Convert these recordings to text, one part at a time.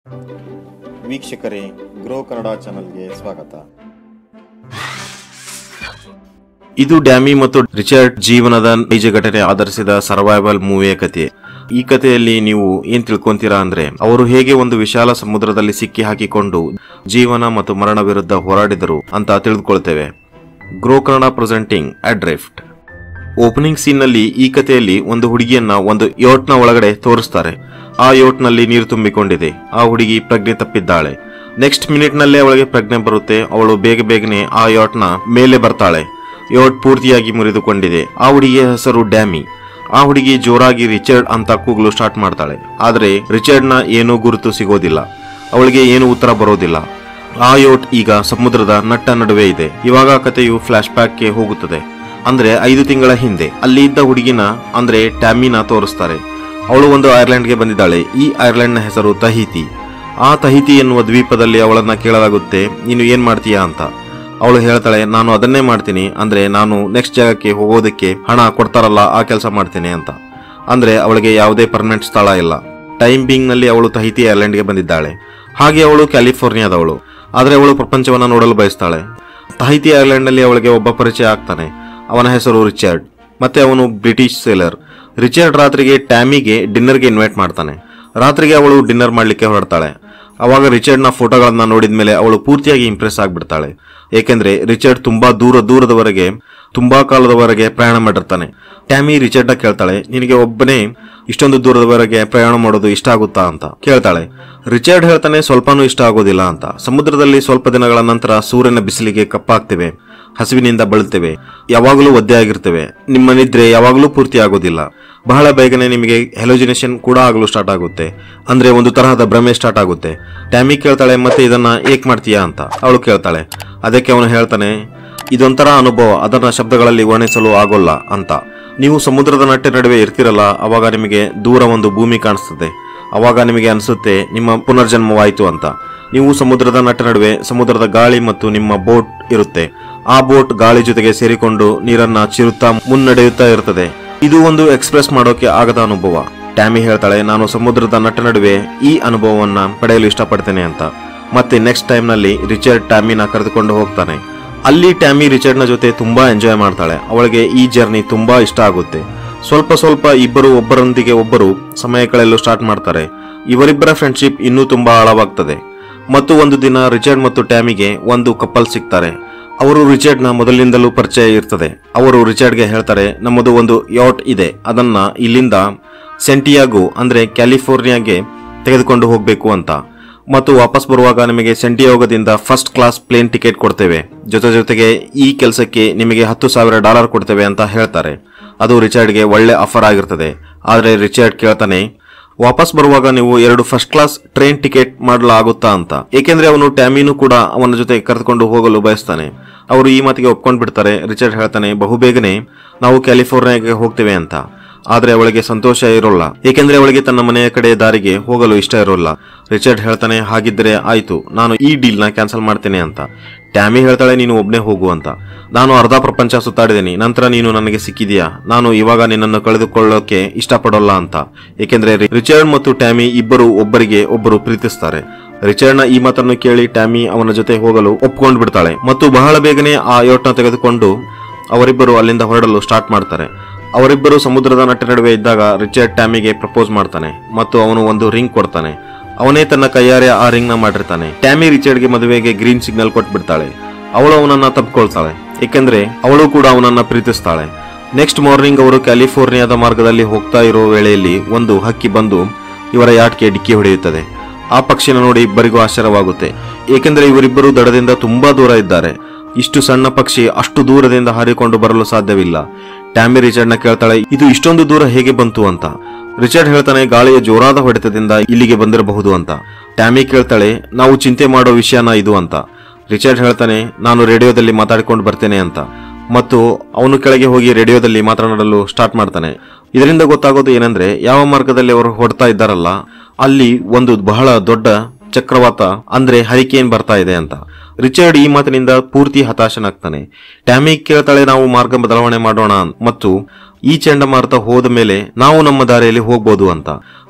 ವೀಕ್ಷಕರೇ ಗ್ರೋ ಕನ್ನಡ ಚಾನಲ್ಗೆ ಸ್ವಾಗತ ಇದು ಡ್ಯಾಮಿ ಮತ್ತು ರಿಚರ್ಡ್ ಜೀವನದ ನೈಜ ಘಟನೆ ಆಧರಿಸಿದ ಸರ್ವೈವಲ್ ಮೂವಿಯ ಕಥೆ ಈ ಕಥೆಯಲ್ಲಿ ನೀವು ಏನ್ ತಿಳ್ಕೊಂತೀರಾ ಅಂದ್ರೆ ಅವರು ಹೇಗೆ ಒಂದು ವಿಶಾಲ ಸಮುದ್ರದಲ್ಲಿ ಸಿಕ್ಕಿ ಹಾಕಿಕೊಂಡು ಜೀವನ ಮತ್ತು ಮರಣ ವಿರುದ್ಧ ಹೋರಾಡಿದರು ಅಂತ ತಿಳಿದುಕೊಳ್ತೇವೆ grow Kannada presenting Adrift opening scene ನಲ್ಲಿ ಈ ಕಥೆಯಲ್ಲಿ ಒಂದು ಹುಡುಗಿಯನ್ನ ಒಂದು ಯೋಟ್ನ ಒಳಗಡೆ ತೋರಿಸ್ತಾರೆ ಆ ಯೋಟ್ ನಲ್ಲಿ ನೀರು ತುಂಬಿಕೊಂಡಿದೆ ಆ ಹುಡುಗಿ ಪ್ರಜ್ಞೆ ತಪ್ಪಿದ್ದಾಳೆ ನೆಕ್ಸ್ಟ್ ಮಿನಿಟ್ ನಲ್ಲೇ ಅವಳಿಗೆ ಪ್ರಜ್ಞೆ ಬರುತ್ತೆ ಅವಳು ಬೇಗ ಬೇಗನೆ ಆ ಯೋಟ್ನ ಮೇಲೆ ಬರ್ತಾಳೆ ಯೋಟ್ ಪೂರ್ತಿಯಾಗಿ ಮುರಿದುಕೊಂಡಿದೆ ಆ ಹುಡುಗಿಯ ಹೆಸರು ಡ್ಯಾಮಿ ಆ ಹುಡುಗಿ ಜೋರಾಗಿ ರಿಚರ್ಡ್ ಅಂತ ಕೂಗಲು ಸ್ಟಾರ್ಟ್ ಮಾಡ್ತಾಳೆ ಆದ್ರೆ ರಿಚರ್ಡ್ನ ಏನೂ ಗುರುತು ಸಿಗೋದಿಲ್ಲ ಅವಳಿಗೆ ಏನು ಉತ್ತರ ಬರೋದಿಲ್ಲ ಆ ಯೋಟ್ ಈಗ ಸಮುದ್ರದ ನಟ್ಟ ನಡುವೆ ಇದೆ ಇವಾಗ ಕಥೆಯು ಫ್ಲಾಶ್ ಬ್ಯಾಕ್ಗೆ ಹೋಗುತ್ತದೆ ಅಂದ್ರೆ ಐದು ತಿಂಗಳ ಹಿಂದೆ ಅಲ್ಲಿ ಇದ್ದ ಹುಡುಗಿನ ಅಂದ್ರೆ ಟ್ಯಾಮಿನ ತೋರಿಸ್ತಾರೆ ಅವಳು ಒಂದು ಐರ್ಲೆಂಡ್ಗೆ ಬಂದಿದ್ದಾಳೆ ಈ ಐರ್ಲೆಂಡ್ನ ಹೆಸರು ತಹಿತಿ ಆ ತಹಿತಿ ಎನ್ನುವ ದ್ವೀಪದಲ್ಲಿ ಅವಳನ್ನ ಕೇಳಲಾಗುತ್ತೆ ನೀನು ಏನ್ ಮಾಡ್ತೀಯಾ ಅಂತ ಅವಳು ಹೇಳ್ತಾಳೆ ನಾನು ಅದನ್ನೇ ಮಾಡ್ತೀನಿ ಅಂದ್ರೆ ನಾನು ನೆಕ್ಸ್ಟ್ ಜಾಗಕ್ಕೆ ಹೋಗೋದಕ್ಕೆ ಹಣ ಕೊಡ್ತಾರಲ್ಲ ಆ ಕೆಲಸ ಮಾಡ್ತೀನಿ ಅಂತ ಅಂದ್ರೆ ಅವಳಿಗೆ ಯಾವುದೇ ಪರ್ಮನೆಂಟ್ ಸ್ಥಳ ಇಲ್ಲ ಟೈಮ್ ಬೀಂಗ್ ನಲ್ಲಿ ಅವಳು ತಹಿತಿ ಐರ್ಲೆಂಡ್ಗೆ ಬಂದಿದ್ದಾಳೆ ಹಾಗೆ ಅವಳು ಕ್ಯಾಲಿಫೋರ್ನಿಯಾದವಳು ಆದ್ರೆ ಅವಳು ಪ್ರಪಂಚವನ್ನ ನೋಡಲು ಬಯಸ್ತಾಳೆ ತಹಿತಿ ಐರ್ಲೆಂಡ್ ನಲ್ಲಿ ಅವಳಿಗೆ ಒಬ್ಬ ಪರಿಚಯ ಆಗ್ತಾನೆ ಅವನ ಹೆಸರು ರಿಚರ್ಡ್ ಮತ್ತೆ ಅವನು ಬ್ರಿಟಿಷ್ ಸೇಲರ್ ರಿಚರ್ಡ್ ರಾತ್ರಿಗೆ ಟ್ಯಾಮಿಗೆ ಡಿನ್ನರ್ಗೆ ಇನ್ವೈಟ್ ಮಾಡ್ತಾನೆ ರಾತ್ರಿಗೆ ಅವಳು ಡಿನ್ನರ್ ಮಾಡ್ಲಿಕ್ಕೆ ಹೊರಡ್ತಾಳೆ ಅವಾಗ ರಿಚರ್ಡ್ನ ಫೋಟೋಗಳನ್ನ ನೋಡಿದ ಮೇಲೆ ಅವಳು ಪೂರ್ತಿಯಾಗಿ ಇಂಪ್ರೆಸ್ ಆಗ್ಬಿಡ್ತಾಳೆ ಏಕೆಂದ್ರೆ ರಿಚರ್ಡ್ ತುಂಬಾ ದೂರ ದೂರದವರೆಗೆ ತುಂಬಾ ಕಾಲದವರೆಗೆ ಪ್ರಯಾಣ ಮಾಡಿರ್ತಾನೆ ಟ್ಯಾಮಿ ರಿಚರ್ಡ್ನ ಕೇಳ್ತಾಳೆ ನಿನಗೆ ಒಬ್ಬನೇ ಇಷ್ಟೊಂದು ದೂರದವರೆಗೆ ಪ್ರಯಾಣ ಮಾಡೋದು ಇಷ್ಟ ಆಗುತ್ತಾ ಅಂತ ಕೇಳ್ತಾಳೆ ರಿಚರ್ಡ್ ಹೇಳ್ತಾನೆ ಸ್ವಲ್ಪನೂ ಇಷ್ಟ ಆಗೋದಿಲ್ಲ ಅಂತ ಸಮುದ್ರದಲ್ಲಿ ಸ್ವಲ್ಪ ದಿನಗಳ ನಂತರ ಸೂರ್ಯನ ಬಿಸಿಲಿಗೆ ಕಪ್ಪಾಗ್ತೇವೆ ಹಸಿವಿನಿಂದ ಬಳಲ್ತೇವೆ ಯಾವಾಗಲೂ ಒದ್ದೆ ಆಗಿರ್ತೇವೆ ನಿಮ್ಮ ನಿದ್ರೆ ಯಾವಾಗಲೂ ಪೂರ್ತಿ ಆಗೋದಿಲ್ಲ ಬಹಳ ಬೇಗನೆ ನಿಮಗೆ ಹೆಲೋಜಿನೇಷನ್ ಕೂಡ ಆಗಲು ಸ್ಟಾರ್ಟ್ ಆಗುತ್ತೆ ಅಂದ್ರೆ ಒಂದು ತರಹದ ಭ್ರಮೆ ಸ್ಟಾರ್ಟ್ ಆಗುತ್ತೆ ಟ್ಯಾಮಿ ಕೇಳ್ತಾಳೆ ಮತ್ತೆ ಇದನ್ನ ಏಕ್ ಮಾಡ್ತೀಯಾ ಅಂತ ಅವಳು ಕೇಳ್ತಾಳೆ ಅದಕ್ಕೆ ಅವನು ಹೇಳ್ತಾನೆ ಇದೊಂಥರ ಅನುಭವ ಅದನ್ನ ಶಬ್ದಗಳಲ್ಲಿ ವರ್ಣಿಸಲು ಆಗೋಲ್ಲ ಅಂತ ನೀವು ಸಮುದ್ರದ ನಟ್ಟೆ ನಡುವೆ ಇರ್ತಿರಲ್ಲ ಅವಾಗ ನಿಮಗೆ ದೂರ ಒಂದು ಭೂಮಿ ಕಾಣಿಸ್ತದೆ ಅವಾಗ ನಿಮಗೆ ಅನಿಸುತ್ತೆ ನಿಮ್ಮ ಪುನರ್ಜನ್ಮವಾಯಿತು ಅಂತ ನೀವು ಸಮುದ್ರದ ನಟ್ಟ ನಡುವೆ ಸಮುದ್ರದ ಗಾಳಿ ಮತ್ತು ನಿಮ್ಮ ಬೋಟ್ ಇರುತ್ತೆ ಆ ಬೋಟ್ ಗಾಳಿ ಜೊತೆಗೆ ಸೇರಿಕೊಂಡು ನೀರನ್ನ ಚಿರುತ್ತಾ ಮುನ್ನಡೆಯುತ್ತಾ ಇರ್ತದೆ ಇದು ಒಂದು ಎಕ್ಸ್ಪ್ರೆಸ್ ಮಾಡೋಕೆ ಆಗದ ಅನುಭವ ಟ್ಯಾಮಿ ಹೇಳ್ತಾಳೆ ನಾನು ಸಮುದ್ರದ ನಟ್ಟ ನಡುವೆ ಈ ಅನುಭವವನ್ನ ಪಡೆಯಲು ಇಷ್ಟಪಡ್ತೇನೆ ಅಂತ ಮತ್ತೆ ನೆಕ್ಸ್ಟ್ ಟೈಮ್ ನಲ್ಲಿ ರಿಚರ್ಡ್ ಟ್ಯಾಮಿನ ಕರೆದುಕೊಂಡು ಹೋಗ್ತಾನೆ ಅಲ್ಲಿ ಟ್ಯಾಮಿ ರಿಚರ್ಡ್ನ ಜೊತೆ ತುಂಬಾ ಎಂಜಾಯ್ ಮಾಡ್ತಾಳೆ ಅವಳಿಗೆ ಈ ಜರ್ನಿ ತುಂಬಾ ಇಷ್ಟ ಆಗುತ್ತೆ ಸ್ವಲ್ಪ ಸ್ವಲ್ಪ ಇಬ್ಬರು ಒಬ್ಬರೊಂದಿಗೆ ಒಬ್ಬರು ಸಮಯ ಕಳೆಯಲು ಸ್ಟಾರ್ಟ್ ಮಾಡ್ತಾರೆ ಇವರಿಬ್ಬರ ಫ್ರೆಂಡ್ಶಿಪ್ ಇನ್ನೂ ತುಂಬಾ ಆಳವಾಗ್ತದೆ ಮತ್ತು ಒಂದು ದಿನ ರಿಚರ್ಡ್ ಮತ್ತು ಟ್ಯಾಮಿಗೆ ಒಂದು ಕಪಲ್ ಸಿಗ್ತಾರೆ ಅವರು ರಿಚರ್ಡ್ನ ಮೊದಲಿನಿಂದಲೂ ಪರಿಚಯ ಇರ್ತದೆ ಅವರು ರಿಚರ್ಡ್ಗೆ ಹೇಳ್ತಾರೆ ನಮ್ಮದು ಒಂದು ಯಾಟ್ ಇದೆ ಅದನ್ನ ಇಲ್ಲಿಂದ ಸೆಂಟಿಯಾಗೋ ಅಂದ್ರೆ ಕ್ಯಾಲಿಫೋರ್ನಿಯಾಗೆ ತೆಗೆದುಕೊಂಡು ಹೋಗಬೇಕು ಅಂತ ಮತ್ತು ವಾಪಸ್ ಬರುವಾಗ ನಿಮಗೆ ಸೆಂಟಿಯೋಗದಿಂದ ಫಸ್ಟ್ ಕ್ಲಾಸ್ ಪ್ಲೇನ್ ಟಿಕೆಟ್ ಕೊಡ್ತೇವೆ ಜೊತೆ ಜೊತೆಗೆ ಈ ಕೆಲಸಕ್ಕೆ ನಿಮಗೆ ಹತ್ತು ಸಾವಿರ ಡಾಲರ್ ಕೊಡ್ತೇವೆ ಅಂತ ಹೇಳ್ತಾರೆ ಅದು ರಿಚರ್ಡ್ಗೆ ಒಳ್ಳೆ ಆಫರ್ ಆಗಿರ್ತದೆ ಆದರೆ ರಿಚರ್ಡ್ ಕೇಳ್ತಾನೆ ವಾಪಸ್ ಬರುವಾಗ ನೀವು ಎರಡು ಫಸ್ಟ್ ಕ್ಲಾಸ್ ಟ್ರೈನ್ ಟಿಕೆಟ್ ಮಾಡಲಾಗುತ್ತಾ ಅಂತ ಏಕೆಂದ್ರೆ ಅವನು ಟ್ಯಾಮಿನೂ ಕೂಡ ಅವನ ಜೊತೆ ಕರೆದುಕೊಂಡು ಹೋಗಲು ಬಯಸ್ತಾನೆ ಅವರು ಈ ಮಾತಿಗೆ ಒಪ್ಕೊಂಡು ಬಿಡ್ತಾರೆ ರಿಚರ್ಡ್ ಹೇಳ್ತಾನೆ ಬಹುಬೇಗನೆ ನಾವು ಕ್ಯಾಲಿಫೋರ್ನಿಯಾಗೆ ಹೋಗ್ತೇವೆ ಅಂತ ಆದ್ರೆ ಅವಳಿಗೆ ಸಂತೋಷ ಇರೋಲ್ಲ ಏಕೆಂದ್ರೆ ಅವಳಿಗೆ ತನ್ನ ಮನೆಯ ಕಡೆ ದಾರಿಗೆ ಹೋಗಲು ಇಷ್ಟ ಇರೋಲ್ಲ ರಿಚರ್ಡ್ ಹೇಳ್ತಾನೆ ಹಾಗಿದ್ರೆ ಆಯ್ತು ನಾನು ಈ ಡೀಲ್ ನ ಕ್ಯಾನ್ಸಲ್ ಮಾಡ್ತೇನೆ ಅಂತ ಟ್ಯಾಮಿ ಹೇಳ್ತಾಳೆ ನೀನು ಒಬ್ನೇ ಹೋಗು ಅಂತ ನಾನು ಅರ್ಧ ಪ್ರಪಂಚ ಸುತ್ತಾಡಿದ್ದೀನಿ ನಂತರ ನೀನು ನನಗೆ ಸಿಕ್ಕಿದೀಯಾ ನಾನು ಇವಾಗ ನಿನ್ನನ್ನು ಕಳೆದುಕೊಳ್ಳೋಕೆ ಇಷ್ಟಪಡೋಲ್ಲ ಅಂತ ಏಕೆಂದ್ರೆ ರಿ- ರಿಚರ್ಡ್ ಮತ್ತು ಟ್ಯಾಮಿ ಇಬ್ಬರು ಒಬ್ಬರಿಗೆ ಒಬ್ಬರು ಪ್ರೀತಿಸ್ತಾರೆ ರಿಚರ್ಡ್ನ ಈ ಮಾತನ್ನು ಕೇಳಿ ಟ್ಯಾಮಿ ಅವನ ಜೊತೆ ಹೋಗಲು ಒಪ್ಕೊಂಡು ಬಿಡ್ತಾಳೆ ಮತ್ತು ಬಹಳ ಬೇಗನೆ ಆ ಯೋಟ್ನ ತೆಗೆದುಕೊಂಡು ಅವರಿಬ್ಬರು ಅಲ್ಲಿಂದ ಹೊರಡಲು ಸ್ಟಾರ್ಟ್ ಮಾಡ್ತಾರೆ ಅವರಿಬ್ಬರು ಸಮುದ್ರದ ನಟ್ಟ ನಡುವೆ ಇದ್ದಾಗ ರಿಚರ್ಡ್ ಟ್ಯಾಮಿಗೆ ಪ್ರಪೋಸ್ ಮಾಡ್ತಾನೆ ಮತ್ತು ಅವನು ಒಂದು ರಿಂಗ್ ಕೊಡ್ತಾನೆ ಅವನೇ ತನ್ನ ಕೈಯಾರೆ ಆ ರಿಂಗ್ ನ ಮಾಡಿರ್ತಾನೆ ಟ್ಯಾಮಿ ರಿಚರ್ಡ್ಗೆ ಮದುವೆಗೆ ಗ್ರೀನ್ ಸಿಗ್ನಲ್ ಕೊಟ್ಬಿಡ್ತಾಳೆ ಅವಳು ಅವನನ್ನ ತಪ್ಪಿಕೊಳ್ತಾಳೆ ಏಕೆಂದ್ರೆ ಅವಳು ಕೂಡ ಅವನನ್ನ ಪ್ರೀತಿಸ್ತಾಳೆ ನೆಕ್ಸ್ಟ್ ಮಾರ್ನಿಂಗ್ ಅವರು ಕ್ಯಾಲಿಫೋರ್ನಿಯಾದ ಮಾರ್ಗದಲ್ಲಿ ಹೋಗ್ತಾ ಇರೋ ವೇಳೆಯಲ್ಲಿ ಒಂದು ಹಕ್ಕಿ ಬಂದು ಇವರ ಯಾಟ್ಗೆ ಡಿಕ್ಕಿ ಹೊಡೆಯುತ್ತದೆ ಆ ಪಕ್ಷಿನ ನೋಡಿ ಇಬ್ಬರಿಗೂ ಆಶ್ಚರ್ಯವಾಗುತ್ತೆ ಏಕೆಂದ್ರೆ ಇವರಿಬ್ಬರು ದಡದಿಂದ ತುಂಬಾ ದೂರ ಇದ್ದಾರೆ ಇಷ್ಟು ಸಣ್ಣ ಪಕ್ಷಿ ಅಷ್ಟು ದೂರದಿಂದ ಹಾರಿಕೊಂಡು ಬರಲು ಸಾಧ್ಯವಿಲ್ಲ ಟ್ಯಾಮಿ ರಿಚರ್ಡ್ನ ಕೇಳ್ತಾಳೆ ಇದು ಇಷ್ಟೊಂದು ದೂರ ಹೇಗೆ ಬಂತು ಅಂತ ರಿಚರ್ಡ್ ಹೇಳ್ತಾನೆ ಗಾಳಿಯ ಜೋರಾದ ಹೊಡೆತದಿಂದ ಇಲ್ಲಿಗೆ ಬಂದಿರಬಹುದು ಅಂತ ಟ್ಯಾಮಿ ಕೇಳ್ತಾಳೆ ನಾವು ಚಿಂತೆ ಮಾಡೋ ವಿಷಯನ ಇದು ಅಂತ ರಿಚರ್ಡ್ ಹೇಳ್ತಾನೆ ನಾನು ರೇಡಿಯೋದಲ್ಲಿ ಮಾತಾಡಿಕೊಂಡು ಬರ್ತೇನೆ ಅಂತ ಮತ್ತು ಅವನು ಕೆಳಗೆ ಹೋಗಿ ರೇಡಿಯೋದಲ್ಲಿ ಮಾತನಾಡಲು ಸ್ಟಾರ್ಟ್ ಮಾಡ್ತಾನೆ ಇದರಿಂದ ಗೊತ್ತಾಗೋದು ಏನಂದ್ರೆ ಯಾವ ಮಾರ್ಗದಲ್ಲಿ ಅವರು ಹೊಡ್ತಾ ಇದ್ದಾರಲ್ಲ ಅಲ್ಲಿ ಒಂದು ಬಹಳ ದೊಡ್ಡ ಚಕ್ರವಾತ ಅಂದ್ರೆ ಹರಿಕೇನ್ ಬರ್ತಾ ಇದೆ ಅಂತ ರಿಚರ್ಡ್ ಈ ಮಾತಿನಿಂದ ಪೂರ್ತಿ ಹತಾಶನಾಗ್ತಾನೆ ಟ್ಯಾಮಿ ಕೇಳ್ತಾಳೆ ನಾವು ಮಾರ್ಗ ಬದಲಾವಣೆ ಮಾಡೋಣ ಮತ್ತು ಈ ಚಂಡಮಾರುತ ಹೋದ ಮೇಲೆ ನಾವು ನಮ್ಮ ದಾರಿಯಲ್ಲಿ ಹೋಗ್ಬೋದು ಅಂತ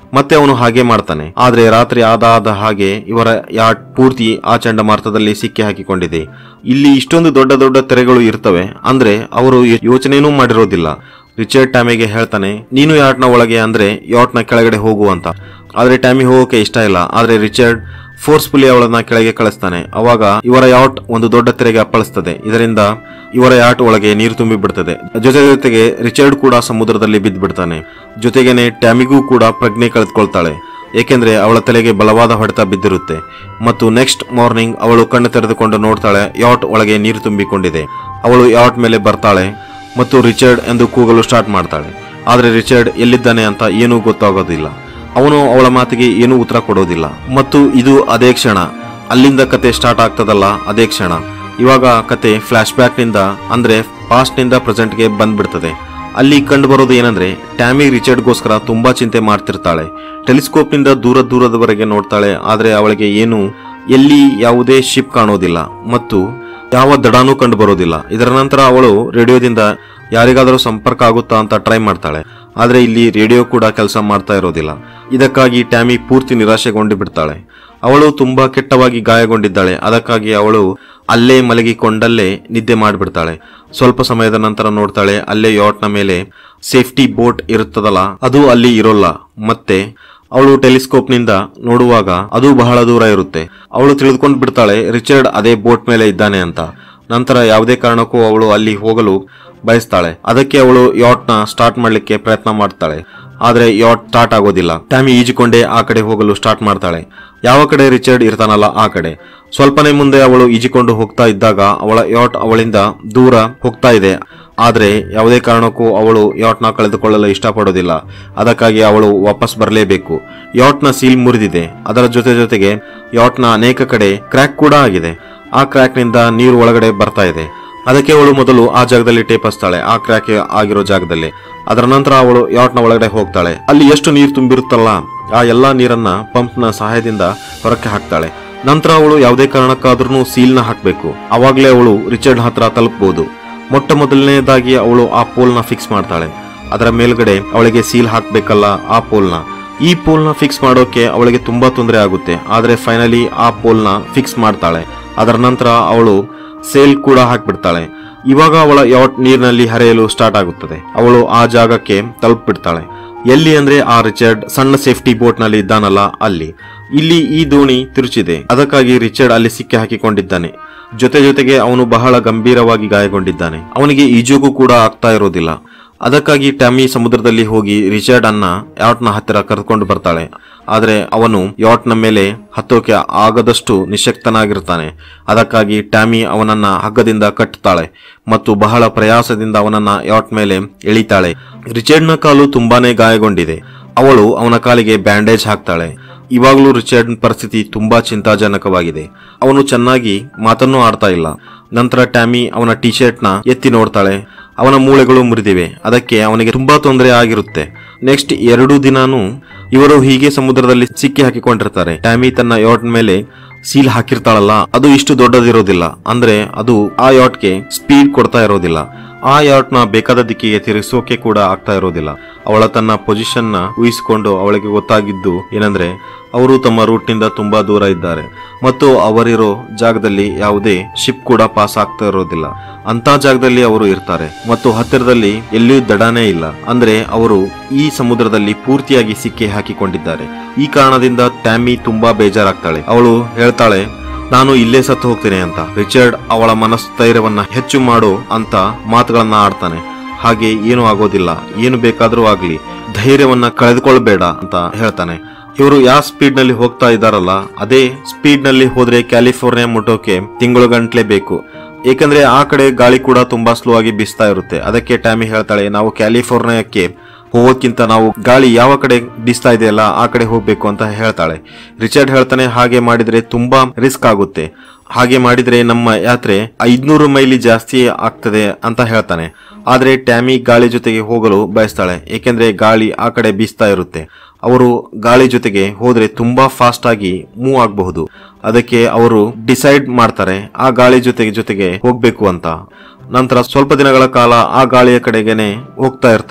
ಮತ್ತೆ ಅವನು ಹಾಗೆ ಮಾಡ್ತಾನೆ ಆದ್ರೆ ರಾತ್ರಿ ಆದಾದ ಹಾಗೆ ಇವರ ಯಾಟ್ ಪೂರ್ತಿ ಆ ಚಂಡಮಾರುತದಲ್ಲಿ ಸಿಕ್ಕಿ ಹಾಕಿಕೊಂಡಿದೆ ಇಲ್ಲಿ ಇಷ್ಟೊಂದು ದೊಡ್ಡ ದೊಡ್ಡ ತೆರೆಗಳು ಇರ್ತವೆ ಅಂದ್ರೆ ಅವರು ಯೋಚನೆನೂ ಮಾಡಿರೋದಿಲ್ಲ ರಿಚರ್ಡ್ ಟ್ಯಾಮಿಗೆ ಹೇಳ್ತಾನೆ ನೀನು ಯಾಟ್ನ ಒಳಗೆ ಅಂದ್ರೆ ಯಾಟ್ನ ಕೆಳಗಡೆ ಹೋಗು ಅಂತ ಆದ್ರೆ ಟ್ಯಾಮಿ ಹೋಗೋಕೆ ಇಷ್ಟ ಇಲ್ಲ ಆದ್ರೆ ರಿಚರ್ಡ್ ಫೋರ್ಸ್ಫುಲಿ ಅವಳನ್ನ ಕೆಳಗೆ ಕಳಿಸ್ತಾನೆ ಅವಾಗ ಇವರ ಯಾಟ್ ಒಂದು ದೊಡ್ಡ ತೆರೆಗೆ ಅಪ್ಪಳಿಸ್ತದೆ ಇದರಿಂದ ಇವರ ಯಾಟ್ ಒಳಗೆ ನೀರು ತುಂಬಿ ಬಿಡ್ತದೆ ಜೊತೆ ಜೊತೆಗೆ ರಿಚರ್ಡ್ ಕೂಡ ಸಮುದ್ರದಲ್ಲಿ ಬಿದ್ದು ಬಿಡ್ತಾನೆ ಜೊತೆಗೇನೆ ಟ್ಯಾಮಿಗೂ ಕೂಡ ಪ್ರಜ್ಞೆ ಕಳೆದುಕೊಳ್ತಾಳೆ ಏಕೆಂದ್ರೆ ಅವಳ ತಲೆಗೆ ಬಲವಾದ ಹೊಡೆತ ಬಿದ್ದಿರುತ್ತೆ ಮತ್ತು ನೆಕ್ಸ್ಟ್ ಮಾರ್ನಿಂಗ್ ಅವಳು ಕಣ್ಣು ತೆರೆದುಕೊಂಡು ನೋಡ್ತಾಳೆ ಯಾಟ್ ಒಳಗೆ ನೀರು ತುಂಬಿಕೊಂಡಿದೆ ಅವಳು ಯಾಟ್ ಮೇಲೆ ಬರ್ತಾಳೆ ಮತ್ತು ರಿಚರ್ಡ್ ಎಂದು ಕೂಗಲು ಸ್ಟಾರ್ಟ್ ಮಾಡ್ತಾಳೆ ಆದ್ರೆ ರಿಚರ್ಡ್ ಎಲ್ಲಿದ್ದಾನೆ ಅಂತ ಏನೂ ಗೊತ್ತಾಗೋದಿಲ್ಲ ಅವನು ಅವಳ ಮಾತಿಗೆ ಏನೂ ಉತ್ತರ ಕೊಡೋದಿಲ್ಲ ಮತ್ತು ಇದು ಅದೇ ಕ್ಷಣ ಅಲ್ಲಿಂದ ಕತೆ ಸ್ಟಾರ್ಟ್ ಆಗ್ತದಲ್ಲ ಅದೇ ಕ್ಷಣ ಇವಾಗ ಕತೆ ಫ್ಲಾಶ್ ಬ್ಯಾಕ್ ನಿಂದ ಅಂದ್ರೆ ಪಾಸ್ಟ್ ನಿಂದ ಪ್ರೆಸೆಂಟ್ ಗೆ ಬಂದ್ಬಿಡ್ತದೆ ಅಲ್ಲಿ ಕಂಡು ಬರೋದು ಏನಂದ್ರೆ ಟ್ಯಾಮಿ ರಿಚರ್ಡ್ಗೋಸ್ಕರ ತುಂಬಾ ಚಿಂತೆ ಮಾಡ್ತಿರ್ತಾಳೆ ಟೆಲಿಸ್ಕೋಪ್ ನಿಂದ ದೂರ ದೂರದವರೆಗೆ ನೋಡ್ತಾಳೆ ಆದ್ರೆ ಅವಳಿಗೆ ಏನು ಎಲ್ಲಿ ಯಾವುದೇ ಶಿಪ್ ಕಾಣೋದಿಲ್ಲ ಮತ್ತು ಯಾವ ದಡಾನೂ ಕಂಡು ಬರೋದಿಲ್ಲ ಇದರ ನಂತರ ಅವಳು ರೇಡಿಯೋದಿಂದ ಯಾರಿಗಾದರೂ ಸಂಪರ್ಕ ಆಗುತ್ತಾ ಅಂತ ಟ್ರೈ ಮಾಡ್ತಾಳೆ ಆದ್ರೆ ಇಲ್ಲಿ ರೇಡಿಯೋ ಕೂಡ ಕೆಲಸ ಮಾಡ್ತಾ ಇರೋದಿಲ್ಲ ಇದಕ್ಕಾಗಿ ಟ್ಯಾಮಿ ಪೂರ್ತಿ ನಿರಾಶೆಗೊಂಡು ಬಿಡ್ತಾಳೆ ಅವಳು ತುಂಬಾ ಕೆಟ್ಟವಾಗಿ ಗಾಯಗೊಂಡಿದ್ದಾಳೆ ಅದಕ್ಕಾಗಿ ಅವಳು ಅಲ್ಲೇ ಮಲಗಿಕೊಂಡಲ್ಲೇ ನಿದ್ದೆ ಮಾಡಿಬಿಡ್ತಾಳೆ ಸ್ವಲ್ಪ ಸಮಯದ ನಂತರ ನೋಡ್ತಾಳೆ ಅಲ್ಲೇ ಯಾಟ್ನ ಮೇಲೆ ಸೇಫ್ಟಿ ಬೋಟ್ ಇರುತ್ತದಲ್ಲ ಅದು ಅಲ್ಲಿ ಇರೋಲ್ಲ ಮತ್ತೆ ಅವಳು ಟೆಲಿಸ್ಕೋಪ್ ನಿಂದ ನೋಡುವಾಗ ಅದು ಬಹಳ ದೂರ ಇರುತ್ತೆ ಅವಳು ತಿಳಿದುಕೊಂಡು ಬಿಡ್ತಾಳೆ ರಿಚರ್ಡ್ ಅದೇ ಬೋಟ್ ಮೇಲೆ ಇದ್ದಾನೆ ಅಂತ ನಂತರ ಯಾವುದೇ ಕಾರಣಕ್ಕೂ ಅವಳು ಅಲ್ಲಿ ಹೋಗಲು ಬಯಸ್ತಾಳೆ ಅದಕ್ಕೆ ಅವಳು ಯಾಟ್ನ ಸ್ಟಾರ್ಟ್ ಮಾಡ್ಲಿಕ್ಕೆ ಪ್ರಯತ್ನ ಮಾಡ್ತಾಳೆ ಆದ್ರೆ ಯಾಟ್ ಸ್ಟಾರ್ಟ್ ಆಗೋದಿಲ್ಲ ಟ್ಯಾಮಿ ಈಜಿಕೊಂಡೇ ಆ ಕಡೆ ಹೋಗಲು ಸ್ಟಾರ್ಟ್ ಮಾಡ್ತಾಳೆ ಯಾವ ಕಡೆ ರಿಚರ್ಡ್ ಇರ್ತಾನಲ್ಲ ಆ ಕಡೆ ಸ್ವಲ್ಪನೇ ಮುಂದೆ ಅವಳು ಈಜಿಕೊಂಡು ಹೋಗ್ತಾ ಇದ್ದಾಗ ಅವಳ ಯಾಟ್ ಅವಳಿಂದ ದೂರ ಹೋಗ್ತಾ ಇದೆ ಆದ್ರೆ ಯಾವುದೇ ಕಾರಣಕ್ಕೂ ಅವಳು ಯಾಟ್ನ ಕಳೆದುಕೊಳ್ಳಲು ಇಷ್ಟಪಡೋದಿಲ್ಲ ಅದಕ್ಕಾಗಿ ಅವಳು ವಾಪಸ್ ಬರಲೇಬೇಕು ಯಾಟ್ನ ಸೀಲ್ ಮುರಿದಿದೆ ಅದರ ಜೊತೆ ಜೊತೆಗೆ ಯಾಟ್ನ ಅನೇಕ ಕಡೆ ಕ್ರ್ಯಾಕ್ ಕೂಡ ಆಗಿದೆ ಆ ಕ್ರ್ಯಾಕ್ನಿಂದ ನೀರು ಒಳಗಡೆ ಬರ್ತಾ ಇದೆ ಅದಕ್ಕೆ ಅವಳು ಮೊದಲು ಆ ಜಾಗದಲ್ಲಿ ಟೇಪ್ ಹಚ್ತಾಳೆ ಆ ಕ್ರ್ಯಾಕ್ ಆಗಿರೋ ಜಾಗದಲ್ಲಿ ಅದರ ನಂತರ ಅವಳು ಯಾಟ್ನ ಒಳಗಡೆ ಹೋಗ್ತಾಳೆ ಅಲ್ಲಿ ಎಷ್ಟು ನೀರು ತುಂಬಿರುತ್ತಲ್ಲ ಆ ಎಲ್ಲಾ ನೀರನ್ನ ಪಂಪ್ನ ಸಹಾಯದಿಂದ ಹೊರಕ್ಕೆ ಹಾಕ್ತಾಳೆ ನಂತರ ಅವಳು ಯಾವುದೇ ಕಾರಣಕ್ಕಾದ್ರೂ ಸೀಲ್ನ ಹಾಕಬೇಕು ಅವಾಗಲೇ ಅವಳು ರಿಚರ್ಡ್ ಹತ್ರ ತಲುಪಬಹುದು ಮೊಟ್ಟ ಮೊದಲನೇದಾಗಿ ಅವಳು ಆ ಪೋಲ್ನ ಫಿಕ್ಸ್ ಮಾಡ್ತಾಳೆ ಅದರ ಮೇಲ್ಗಡೆ ಅವಳಿಗೆ ಸೀಲ್ ಹಾಕ್ಬೇಕಲ್ಲ ಆ ಪೋಲ್ನ ಈ ಪೋಲ್ನ ಫಿಕ್ಸ್ ಮಾಡೋಕೆ ಅವಳಿಗೆ ತುಂಬಾ ತೊಂದರೆ ಆಗುತ್ತೆ ಆದ್ರೆ ಫೈನಲಿ ಆ ಪೋಲ್ನ ಫಿಕ್ಸ್ ಮಾಡ್ತಾಳೆ ಅದರ ನಂತರ ಅವಳು ಸೇಲ್ ಕೂಡ ಹಾಕ್ಬಿಡ್ತಾಳೆ ಇವಾಗ ಅವಳ ಯಾಟ್ ನೀರಿನಲ್ಲಿ ಹರಿಯಲು ಸ್ಟಾರ್ಟ್ ಆಗುತ್ತದೆ ಅವಳು ಆ ಜಾಗಕ್ಕೆ ತಲುಪಿಬಿಡ್ತಾಳೆ ಎಲ್ಲಿ ಅಂದ್ರೆ ಆ ರಿಚರ್ಡ್ ಸಣ್ಣ ಸೇಫ್ಟಿ ಬೋಟ್ ನಲ್ಲಿ ಇದ್ದಾನಲ್ಲ ಅಲ್ಲಿ ಇಲ್ಲಿ ಈ ದೋಣಿ ತಿರುಚಿದೆ ಅದಕ್ಕಾಗಿ ರಿಚರ್ಡ್ ಅಲ್ಲಿ ಸಿಕ್ಕಿ ಹಾಕಿಕೊಂಡಿದ್ದಾನೆ ಜೊತೆ ಜೊತೆಗೆ ಅವನು ಬಹಳ ಗಂಭೀರವಾಗಿ ಗಾಯಗೊಂಡಿದ್ದಾನೆ ಅವನಿಗೆ ಈಜೋಗೂ ಕೂಡ ಆಗ್ತಾ ಇರೋದಿಲ್ಲ ಅದಕ್ಕಾಗಿ ಟ್ಯಾಮಿ ಸಮುದ್ರದಲ್ಲಿ ಹೋಗಿ ರಿಚರ್ಡ್ ಅನ್ನ ಯಾಟ್ನ ಹತ್ತಿರ ಕರೆದುಕೊಂಡು ಬರ್ತಾಳೆ ಆದ್ರೆ ಅವನು ಯಾಟ್ನ ಮೇಲೆ ಹತ್ತೋಕೆ ಆಗದಷ್ಟು ನಿಶಕ್ತನಾಗಿರ್ತಾನೆ ಅದಕ್ಕಾಗಿ ಟ್ಯಾಮಿ ಅವನನ್ನ ಹಗ್ಗದಿಂದ ಕಟ್ಟುತ್ತಾಳೆ ಮತ್ತು ಬಹಳ ಪ್ರಯಾಸದಿಂದ ಅವನನ್ನ ಯಾಟ್ ಮೇಲೆ ಎಳಿತಾಳೆ ರಿಚರ್ಡ್ನ ಕಾಲು ತುಂಬಾನೇ ಗಾಯಗೊಂಡಿದೆ ಅವಳು ಅವನ ಕಾಲಿಗೆ ಬ್ಯಾಂಡೇಜ್ ಹಾಕ್ತಾಳೆ ಇವಾಗಲೂ ರಿಚರ್ಡ್ ಪರಿಸ್ಥಿತಿ ತುಂಬಾ ಚಿಂತಾಜನಕವಾಗಿದೆ ಅವನು ಚೆನ್ನಾಗಿ ಮಾತನ್ನೂ ಆಡ್ತಾ ಇಲ್ಲ ನಂತರ ಟ್ಯಾಮಿ ಅವನ ಟಿ ಶರ್ಟ್ನ ಎತ್ತಿ ನೋಡ್ತಾಳೆ ಅವನ ಮೂಳೆಗಳು ಮುರಿದಿವೆ ಅದಕ್ಕೆ ಅವನಿಗೆ ತುಂಬಾ ತೊಂದರೆ ಆಗಿರುತ್ತೆ ನೆಕ್ಸ್ಟ್ ಎರಡು ದಿನಾನು ಇವರು ಹೀಗೆ ಸಮುದ್ರದಲ್ಲಿ ಸಿಕ್ಕಿ ಹಾಕಿಕೊಂಡಿರ್ತಾರೆ ಟ್ಯಾಮಿ ತನ್ನ ಯಾಟ್ ಮೇಲೆ ಸೀಲ್ ಹಾಕಿರ್ತಾಳಲ್ಲ ಅದು ಇಷ್ಟು ದೊಡ್ಡದಿರೋದಿಲ್ಲ ಅಂದ್ರೆ ಅದು ಆ ಯಾಟ್ಗೆ ಸ್ಪೀಡ್ ಕೊಡ್ತಾ ಇರೋದಿಲ್ಲ ಆ ಯಾಟ್ನ ಬೇಕಾದ ದಿಕ್ಕಿಗೆ ತಿರುಗಿಸೋಕೆ ಕೂಡ ಆಗ್ತಾ ಇರೋದಿಲ್ಲ ಅವಳ ತನ್ನ ಪೊಸಿಷನ್ ನ ಊಹಿಸಿಕೊಂಡು ಅವಳಿಗೆ ಗೊತ್ತಾಗಿದ್ದು ಏನಂದ್ರೆ ಅವರು ತಮ್ಮ ರೂಟ್ ನಿಂದ ತುಂಬಾ ದೂರ ಇದ್ದಾರೆ ಮತ್ತು ಅವರಿರೋ ಜಾಗದಲ್ಲಿ ಯಾವುದೇ ಶಿಪ್ ಕೂಡ ಪಾಸ್ ಆಗ್ತಾ ಇರೋದಿಲ್ಲ ಅಂತ ಜಾಗದಲ್ಲಿ ಅವರು ಇರ್ತಾರೆ ಮತ್ತು ಹತ್ತಿರದಲ್ಲಿ ಎಲ್ಲಿಯೂ ದಡಾನೇ ಇಲ್ಲ ಅಂದ್ರೆ ಅವರು ಈ ಸಮುದ್ರದಲ್ಲಿ ಪೂರ್ತಿಯಾಗಿ ಸಿಕ್ಕಿ ಹಾಕಿಕೊಂಡಿದ್ದಾರೆ ಈ ಕಾರಣದಿಂದ ಟ್ಯಾಮಿ ತುಂಬಾ ಬೇಜಾರಾಗ್ತಾಳೆ ಅವಳು ಹೇಳ್ತಾಳೆ ನಾನು ಇಲ್ಲೇ ಸತ್ತು ಹೋಗ್ತೇನೆ ಅಂತ ರಿಚರ್ಡ್ ಅವಳ ಮನಸ್ಥೈರ್ಯವನ್ನ ಹೆಚ್ಚು ಮಾಡು ಅಂತ ಮಾತುಗಳನ್ನ ಆಡ್ತಾನೆ ಹಾಗೆ ಏನು ಆಗೋದಿಲ್ಲ ಏನು ಬೇಕಾದ್ರೂ ಆಗ್ಲಿ ಧೈರ್ಯವನ್ನ ಕಳೆದುಕೊಳ್ಬೇಡ ಅಂತ ಹೇಳ್ತಾನೆ ಇವರು ಯಾವ ಸ್ಪೀಡ್ ನಲ್ಲಿ ಹೋಗ್ತಾ ಇದ್ದಾರಲ್ಲ ಅದೇ ಸ್ಪೀಡ್ ನಲ್ಲಿ ಹೋದ್ರೆ ಕ್ಯಾಲಿಫೋರ್ನಿಯಾ ಮುಟ್ಟೋಕೆ ತಿಂಗಳು ಗಂಟ್ಲೆ ಬೇಕು ಏಕೆಂದ್ರೆ ಆ ಕಡೆ ಗಾಳಿ ಕೂಡ ತುಂಬಾ ಸ್ಲೋ ಆಗಿ ಬೀಸ್ತಾ ಇರುತ್ತೆ ಅದಕ್ಕೆ ಟ್ಯಾಮಿ ಹೇಳ್ತಾಳೆ ನಾವು ಕ್ಯಾಲಿಫೋರ್ನಿಯಾಕ್ಕೆ ಹೋಗೋಕ್ಕಿಂತ ನಾವು ಗಾಳಿ ಯಾವ ಕಡೆ ಬೀಸ್ತಾ ಇದೆಯಲ್ಲ ಆ ಕಡೆ ಹೋಗ್ಬೇಕು ಅಂತ ಹೇಳ್ತಾಳೆ ರಿಚರ್ಡ್ ಹೇಳ್ತಾನೆ ಹಾಗೆ ಮಾಡಿದ್ರೆ ತುಂಬಾ ರಿಸ್ಕ್ ಆಗುತ್ತೆ ಹಾಗೆ ಮಾಡಿದ್ರೆ ನಮ್ಮ ಯಾತ್ರೆ ಐದ್ನೂರು ಮೈಲಿ ಜಾಸ್ತಿ ಆಗ್ತದೆ ಅಂತ ಹೇಳ್ತಾನೆ ಆದ್ರೆ ಟ್ಯಾಮಿ ಗಾಳಿ ಜೊತೆಗೆ ಹೋಗಲು ಬಯಸ್ತಾಳೆ ಏಕೆಂದ್ರೆ ಗಾಳಿ ಆ ಕಡೆ ಬೀಸ್ತಾ ಇರುತ್ತೆ ಅವರು ಗಾಳಿ ಜೊತೆಗೆ ಹೋದ್ರೆ ತುಂಬಾ ಫಾಸ್ಟ್ ಆಗಿ ಮೂವ್ ಆಗಬಹುದು ಅದಕ್ಕೆ ಅವರು ಡಿಸೈಡ್ ಮಾಡ್ತಾರೆ ಆ ಗಾಳಿ ಜೊತೆಗೆ ಜೊತೆಗೆ ಹೋಗ್ಬೇಕು ಅಂತ ನಂತರ ಸ್ವಲ್ಪ ದಿನಗಳ ಕಾಲ ಆ ಗಾಳಿಯ ಕಡೆಗೇನೆ ಹೋಗ್ತಾ ಇರ್ತಾರೆ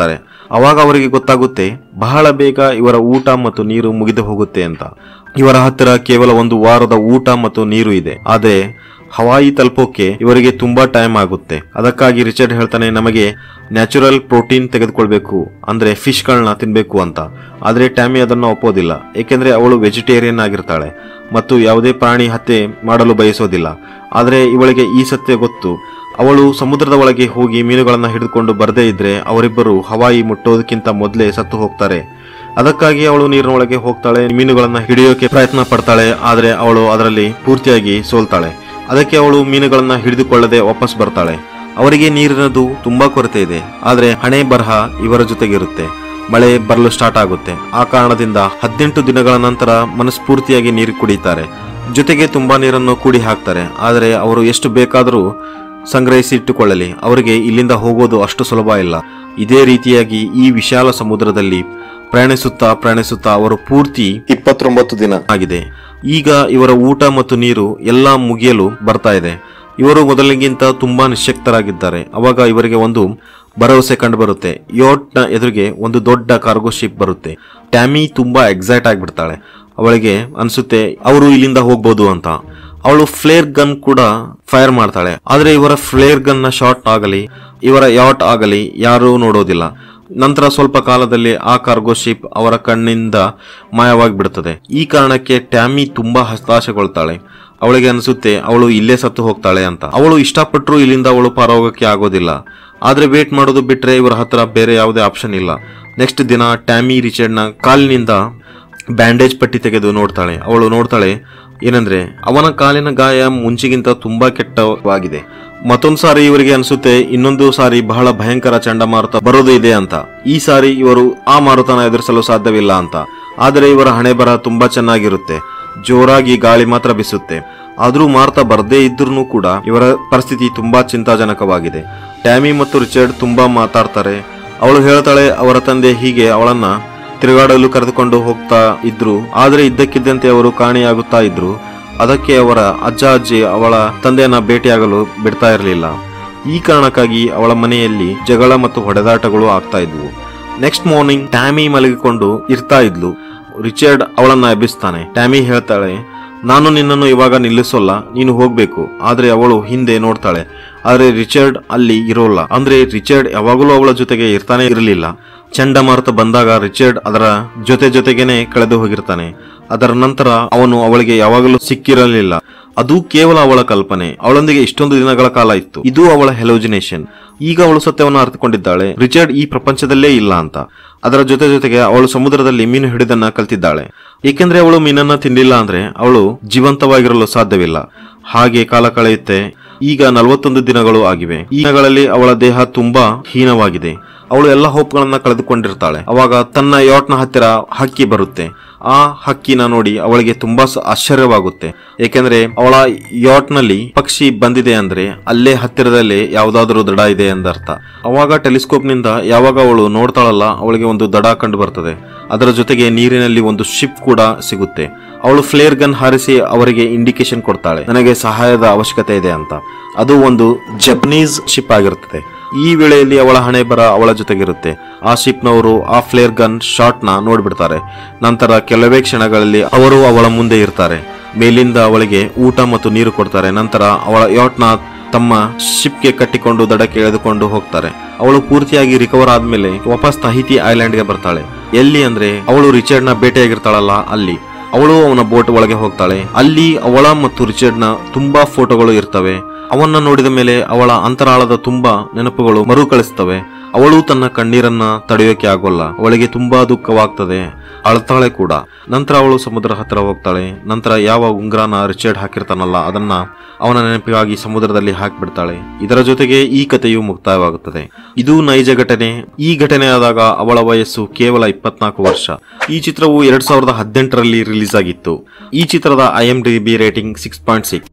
ಅವಾಗ ಅವರಿಗೆ ಗೊತ್ತಾಗುತ್ತೆ ಬಹಳ ಬೇಗ ಇವರ ಊಟ ಮತ್ತು ನೀರು ಮುಗಿದು ಹೋಗುತ್ತೆ ಅಂತ ಇವರ ಹತ್ತಿರ ಕೇವಲ ಒಂದು ವಾರದ ಊಟ ಮತ್ತು ನೀರು ಇದೆ ಆದ್ರೆ ಹವಾಯಿ ತಲುಪೋಕೆ ಇವರಿಗೆ ತುಂಬಾ ಟೈಮ್ ಆಗುತ್ತೆ ಅದಕ್ಕಾಗಿ ರಿಚರ್ಡ್ ಹೇಳ್ತಾನೆ ನಮಗೆ ನ್ಯಾಚುರಲ್ ಪ್ರೋಟೀನ್ ತೆಗೆದುಕೊಳ್ಬೇಕು ಅಂದ್ರೆ ಫಿಶ್ಗಳನ್ನ ತಿನ್ಬೇಕು ಅಂತ ಆದ್ರೆ ಟ್ಯಾಮಿ ಅದನ್ನು ಒಪ್ಪೋದಿಲ್ಲ ಏಕೆಂದ್ರೆ ಅವಳು ವೆಜಿಟೇರಿಯನ್ ಆಗಿರ್ತಾಳೆ ಮತ್ತು ಯಾವುದೇ ಪ್ರಾಣಿ ಹತ್ಯೆ ಮಾಡಲು ಬಯಸೋದಿಲ್ಲ ಆದ್ರೆ ಇವಳಿಗೆ ಈ ಸತ್ಯ ಗೊತ್ತು ಅವಳು ಸಮುದ್ರದ ಒಳಗೆ ಹೋಗಿ ಮೀನುಗಳನ್ನ ಹಿಡಿದುಕೊಂಡು ಬರದೇ ಇದ್ರೆ ಅವರಿಬ್ಬರು ಹವಾಯಿ ಮುಟ್ಟೋದಕ್ಕಿಂತ ಮೊದಲೇ ಸತ್ತು ಹೋಗ್ತಾರೆ ಅದಕ್ಕಾಗಿ ಅವಳು ನೀರಿನೊಳಗೆ ಹೋಗ್ತಾಳೆ ಮೀನುಗಳನ್ನ ಹಿಡಿಯೋಕೆ ಪ್ರಯತ್ನ ಪಡ್ತಾಳೆ ಆದ್ರೆ ಅವಳು ಅದರಲ್ಲಿ ಪೂರ್ತಿಯಾಗಿ ಸೋಲ್ತಾಳೆ ಅದಕ್ಕೆ ಅವಳು ಮೀನುಗಳನ್ನ ಹಿಡಿದುಕೊಳ್ಳದೆ ವಾಪಸ್ ಬರ್ತಾಳೆ ಅವರಿಗೆ ನೀರಿನದು ತುಂಬಾ ಕೊರತೆ ಇದೆ ಆದ್ರೆ ಹಣೆ ಬರಹ ಇವರ ಜೊತೆಗಿರುತ್ತೆ ಮಳೆ ಬರಲು ಸ್ಟಾರ್ಟ್ ಆಗುತ್ತೆ ಆ ಕಾರಣದಿಂದ ಹದಿನೆಂಟು ದಿನಗಳ ನಂತರ ಮನಸ್ಫೂರ್ತಿಯಾಗಿ ನೀರು ಕುಡಿತಾರೆ ಜೊತೆಗೆ ತುಂಬಾ ನೀರನ್ನು ಕೂಡಿ ಹಾಕ್ತಾರೆ ಆದರೆ ಅವರು ಎಷ್ಟು ಬೇಕಾದರೂ ಸಂಗ್ರಹಿಸಿ ಇಟ್ಟುಕೊಳ್ಳಲಿ ಅವರಿಗೆ ಇಲ್ಲಿಂದ ಹೋಗೋದು ಅಷ್ಟು ಸುಲಭ ಇಲ್ಲ ಇದೇ ರೀತಿಯಾಗಿ ಈ ವಿಶಾಲ ಸಮುದ್ರದಲ್ಲಿ ಪ್ರಯಾಣಿಸುತ್ತಾ ಪ್ರಯಾಣಿಸುತ್ತಾ ಅವರು ಪೂರ್ತಿ ಇಪ್ಪತ್ತೊಂಬತ್ತು ದಿನ ಆಗಿದೆ ಈಗ ಇವರ ಊಟ ಮತ್ತು ನೀರು ಎಲ್ಲ ಮುಗಿಯಲು ಬರ್ತಾ ಇದೆ ಇವರು ಮೊದಲಿಗಿಂತ ತುಂಬಾ ನಿಶ್ಶಕ್ತರಾಗಿದ್ದಾರೆ ಅವಾಗ ಇವರಿಗೆ ಒಂದು ಭರವಸೆ ಕಂಡು ಬರುತ್ತೆ ಯೋಟ್ನ ಎದುರಿಗೆ ಒಂದು ದೊಡ್ಡ ಕಾರ್ಗೋ ಶಿಪ್ ಬರುತ್ತೆ ಟ್ಯಾಮಿ ತುಂಬಾ ಎಕ್ಸೈಟ್ ಆಗಿಬಿಡ್ತಾಳೆ ಅವಳಿಗೆ ಅನ್ಸುತ್ತೆ ಅವರು ಇಲ್ಲಿಂದ ಹೋಗ್ಬೋದು ಅಂತ ಅವಳು ಫ್ಲೇರ್ ಗನ್ ಕೂಡ ಫೈರ್ ಮಾಡ್ತಾಳೆ ಆದ್ರೆ ಇವರ ಫ್ಲೇರ್ ಗನ್ ನ ಶಾಟ್ ಆಗಲಿ ಇವರ ಯಾಟ್ ಆಗಲಿ ಯಾರೂ ನೋಡೋದಿಲ್ಲ ನಂತರ ಸ್ವಲ್ಪ ಕಾಲದಲ್ಲಿ ಆ ಕಾರ್ಗೋ ಶಿಪ್ ಅವರ ಕಣ್ಣಿಂದ ಮಾಯವಾಗಿ ಬಿಡುತ್ತದೆ ಈ ಕಾರಣಕ್ಕೆ ಟ್ಯಾಮಿ ತುಂಬಾ ಹತಾಶೆಗೊಳ್ತಾಳೆ ಅವಳಿಗೆ ಅನಿಸುತ್ತೆ ಅವಳು ಇಲ್ಲೇ ಸತ್ತು ಹೋಗ್ತಾಳೆ ಅಂತ ಅವಳು ಇಷ್ಟಪಟ್ಟರು ಇಲ್ಲಿಂದ ಅವಳು ಪಾರೋಗಕ್ಕೆ ಆಗೋದಿಲ್ಲ ಆದ್ರೆ ವೇಟ್ ಮಾಡೋದು ಬಿಟ್ರೆ ಇವರ ಹತ್ರ ಬೇರೆ ಯಾವುದೇ ಆಪ್ಷನ್ ಇಲ್ಲ ನೆಕ್ಸ್ಟ್ ದಿನ ಟ್ಯಾಮಿ ರಿಚರ್ಡ್ನ ಕಾಲಿನಿಂದ ಬ್ಯಾಂಡೇಜ್ ಪಟ್ಟಿ ತೆಗೆದು ನೋಡ್ತಾಳೆ ಅವಳು ನೋಡ್ತಾಳೆ ಏನಂದ್ರೆ ಅವನ ಕಾಲಿನ ಗಾಯ ಮುಂಚಿಗಿಂತ ತುಂಬಾ ಕೆಟ್ಟವಾಗಿದೆ ಮತ್ತೊಂದು ಸಾರಿ ಇವರಿಗೆ ಅನಿಸುತ್ತೆ ಇನ್ನೊಂದು ಸಾರಿ ಬಹಳ ಭಯಂಕರ ಚಂಡಮಾರುತ ಬರೋದು ಇದೆ ಅಂತ ಈ ಸಾರಿ ಇವರು ಆ ಮಾರುತನ ಎದುರಿಸಲು ಸಾಧ್ಯವಿಲ್ಲ ಅಂತ ಆದರೆ ಇವರ ಹಣೆ ಬರ ತುಂಬಾ ಚೆನ್ನಾಗಿರುತ್ತೆ ಜೋರಾಗಿ ಗಾಳಿ ಮಾತ್ರ ಬೀಸುತ್ತೆ ಆದ್ರೂ ಮಾರುತ ಬರದೇ ಇದ್ರೂ ಕೂಡ ಇವರ ಪರಿಸ್ಥಿತಿ ತುಂಬಾ ಚಿಂತಾಜನಕವಾಗಿದೆ ಟ್ಯಾಮಿ ಮತ್ತು ರಿಚರ್ಡ್ ತುಂಬಾ ಮಾತಾಡ್ತಾರೆ ಅವಳು ಹೇಳ್ತಾಳೆ ಅವರ ತಂದೆ ಹೀಗೆ ಅವಳನ್ನ ತಿರುಗಾಡಲು ಕರೆದುಕೊಂಡು ಹೋಗ್ತಾ ಇದ್ರು ಆದ್ರೆ ಇದ್ದಕ್ಕಿದ್ದಂತೆ ಅವರು ಕಾಣೆಯಾಗುತ್ತಾ ಇದ್ರು ಅದಕ್ಕೆ ಅವರ ಅಜ್ಜ ಅಜ್ಜಿ ಅವಳ ತಂದೆಯನ್ನ ಭೇಟಿಯಾಗಲು ಬಿಡ್ತಾ ಇರಲಿಲ್ಲ ಈ ಕಾರಣಕ್ಕಾಗಿ ಅವಳ ಮನೆಯಲ್ಲಿ ಜಗಳ ಮತ್ತು ಹೊಡೆದಾಟಗಳು ಆಗ್ತಾ ಇದ್ವು ನೆಕ್ಸ್ಟ್ ಮಾರ್ನಿಂಗ್ ಟ್ಯಾಮಿ ಮಲಗಿಕೊಂಡು ಇರ್ತಾ ಇದ್ಲು ರಿಚರ್ಡ್ ಅವಳನ್ನ ಎಬ್ಬಿಸ್ತಾನೆ ಟ್ಯಾಮಿ ಹೇಳ್ತಾಳೆ ನಾನು ನಿನ್ನನ್ನು ಇವಾಗ ನಿಲ್ಲಿಸೋಲ್ಲ ನೀನು ಹೋಗ್ಬೇಕು ಆದ್ರೆ ಅವಳು ಹಿಂದೆ ನೋಡ್ತಾಳೆ ಆದ್ರೆ ರಿಚರ್ಡ್ ಅಲ್ಲಿ ಇರೋಲ್ಲ ಅಂದ್ರೆ ರಿಚರ್ಡ್ ಯಾವಾಗಲೂ ಅವಳ ಜೊತೆಗೆ ಇರ್ತಾನೆ ಇರಲಿಲ್ಲ ಚಂಡಮಾರುತ ಬಂದಾಗ ರಿಚರ್ಡ್ ಅದರ ಜೊತೆ ಜೊತೆಗೇನೆ ಕಳೆದು ಹೋಗಿರ್ತಾನೆ ಅದರ ನಂತರ ಅವನು ಅವಳಿಗೆ ಯಾವಾಗಲೂ ಸಿಕ್ಕಿರಲಿಲ್ಲ ಅದು ಕೇವಲ ಅವಳ ಕಲ್ಪನೆ ಅವಳೊಂದಿಗೆ ಇಷ್ಟೊಂದು ದಿನಗಳ ಕಾಲ ಇತ್ತು ಇದು ಅವಳ ಹೆಲೋಜಿನೇಷನ್ ಈಗ ಅವಳು ಸತ್ಯವನ್ನು ಅರ್ಥಕೊಂಡಿದ್ದಾಳೆ ರಿಚರ್ಡ್ ಈ ಪ್ರಪಂಚದಲ್ಲೇ ಇಲ್ಲ ಅಂತ ಅದರ ಜೊತೆ ಜೊತೆಗೆ ಅವಳು ಸಮುದ್ರದಲ್ಲಿ ಮೀನು ಹಿಡಿದನ್ನ ಕಲ್ತಿದ್ದಾಳೆ ಏಕೆಂದ್ರೆ ಅವಳು ಮೀನನ್ನ ತಿನ್ಲಿಲ್ಲ ಅಂದ್ರೆ ಅವಳು ಜೀವಂತವಾಗಿರಲು ಸಾಧ್ಯವಿಲ್ಲ ಹಾಗೆ ಕಾಲ ಕಳೆಯುತ್ತೆ ಈಗ ನಲವತ್ತೊಂದು ದಿನಗಳು ಆಗಿವೆ ಈ ದಿನಗಳಲ್ಲಿ ಅವಳ ದೇಹ ತುಂಬಾ ಹೀನವಾಗಿದೆ ಅವಳು ಎಲ್ಲ ಹೋಪ್ಗಳನ್ನ ಕಳೆದುಕೊಂಡಿರ್ತಾಳೆ ಅವಾಗ ತನ್ನ ಯಾಟ್ನ ಹತ್ತಿರ ಹಕ್ಕಿ ಬರುತ್ತೆ ಆ ಹಕ್ಕಿನ ನೋಡಿ ಅವಳಿಗೆ ತುಂಬಾ ಸ- ಆಶ್ಚರ್ಯವಾಗುತ್ತೆ ಏಕೆಂದ್ರೆ ಅವಳ ಯಾಟ್ನಲ್ಲಿ ಪಕ್ಷಿ ಬಂದಿದೆ ಅಂದ್ರೆ ಅಲ್ಲೇ ಹತ್ತಿರದಲ್ಲೇ ಯಾವ್ದಾದ್ರೂ ದಡ ಇದೆ ಎಂದರ್ಥ ಅವಾಗ ಟೆಲಿಸ್ಕೋಪ್ ನಿಂದ ಯಾವಾಗ ಅವಳು ನೋಡ್ತಾಳಲ್ಲ ಅವಳಿಗೆ ಒಂದು ದಡ ಕಂಡು ಬರ್ತದೆ ಅದರ ಜೊತೆಗೆ ನೀರಿನಲ್ಲಿ ಒಂದು ಶಿಪ್ ಕೂಡ ಸಿಗುತ್ತೆ ಅವಳು ಫ್ಲೇರ್ ಗನ್ ಹಾರಿಸಿ ಅವರಿಗೆ ಇಂಡಿಕೇಶನ್ ಕೊಡ್ತಾಳೆ ನನಗೆ ಸಹಾಯದ ಅವಶ್ಯಕತೆ ಇದೆ ಅಂತ ಅದು ಒಂದು ಜಪನೀಸ್ ಶಿಪ್ ಆಗಿರುತ್ತದೆ ಈ ವೇಳೆಯಲ್ಲಿ ಅವಳ ಹಣೆ ಬರ ಅವಳ ಜೊತೆಗಿರುತ್ತೆ ಆ ಶಿಪ್ನವರು ಆ ಫ್ಲೇರ್ ಗನ್ ಶಾಟ್ ನ ನೋಡ್ಬಿಡ್ತಾರೆ ನಂತರ ಕೆಲವೇ ಕ್ಷಣಗಳಲ್ಲಿ ಅವರು ಅವಳ ಮುಂದೆ ಇರ್ತಾರೆ ಮೇಲಿಂದ ಅವಳಿಗೆ ಊಟ ಮತ್ತು ನೀರು ಕೊಡ್ತಾರೆ ನಂತರ ಅವಳ ಯಾಟ್ನ ತಮ್ಮ ಶಿಪ್ಗೆ ಕಟ್ಟಿಕೊಂಡು ದಡಕ್ಕೆ ಎಳೆದುಕೊಂಡು ಹೋಗ್ತಾರೆ ಅವಳು ಪೂರ್ತಿಯಾಗಿ ರಿಕವರ್ ಆದ್ಮೇಲೆ ವಾಪಸ್ ತಹಿತಿ ಐಲ್ಯಾಂಡ್ಗೆ ಬರ್ತಾಳೆ ಎಲ್ಲಿ ಅಂದ್ರೆ ಅವಳು ರಿಚರ್ಡ್ ನ ಭೇಟಿಯಾಗಿರ್ತಾಳಲ್ಲ ಅಲ್ಲಿ ಅವಳು ಅವನ ಬೋಟ್ ಒಳಗೆ ಹೋಗ್ತಾಳೆ ಅಲ್ಲಿ ಅವಳ ಮತ್ತು ರಿಚರ್ಡ್ ನ ತುಂಬಾ ಫೋಟೋಗಳು ಇರ್ತವೆ ಅವನ್ನ ನೋಡಿದ ಮೇಲೆ ಅವಳ ಅಂತರಾಳದ ತುಂಬಾ ನೆನಪುಗಳು ಮರುಕಳಿಸ್ತವೆ ಅವಳು ತನ್ನ ಕಣ್ಣೀರನ್ನ ತಡೆಯೋಕೆ ಆಗೋಲ್ಲ ಅವಳಿಗೆ ತುಂಬಾ ದುಃಖವಾಗ್ತದೆ ಅಳ್ತಾಳೆ ಕೂಡ ನಂತರ ಅವಳು ಸಮುದ್ರ ಹತ್ರ ಹೋಗ್ತಾಳೆ ನಂತರ ಯಾವ ಉಂಗ್ರಾನ ರಿಚರ್ಡ್ ಹಾಕಿರ್ತಾನಲ್ಲ ಅದನ್ನ ಅವನ ನೆನಪಿಗಾಗಿ ಸಮುದ್ರದಲ್ಲಿ ಹಾಕಿಬಿಡ್ತಾಳೆ ಇದರ ಜೊತೆಗೆ ಈ ಕಥೆಯು ಮುಕ್ತಾಯವಾಗುತ್ತದೆ ಇದು ನೈಜ ಘಟನೆ ಈ ಘಟನೆ ಆದಾಗ ಅವಳ ವಯಸ್ಸು ಕೇವಲ ಇಪ್ಪತ್ನಾಲ್ಕು ವರ್ಷ ಈ ಚಿತ್ರವು ಎರಡ್ ಸಾವಿರದ ಹದಿನೆಂಟರಲ್ಲಿ ರಿಲೀಸ್ ಆಗಿತ್ತು ಈ ಚಿತ್ರದ I M D B rating six point six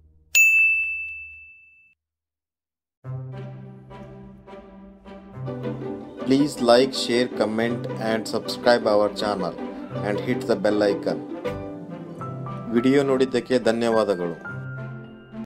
Please like, share, comment and subscribe our channel and hit the bell icon. Video ನೋಡಿದ್ದಕ್ಕೆ ಧನ್ಯವಾದಗಳು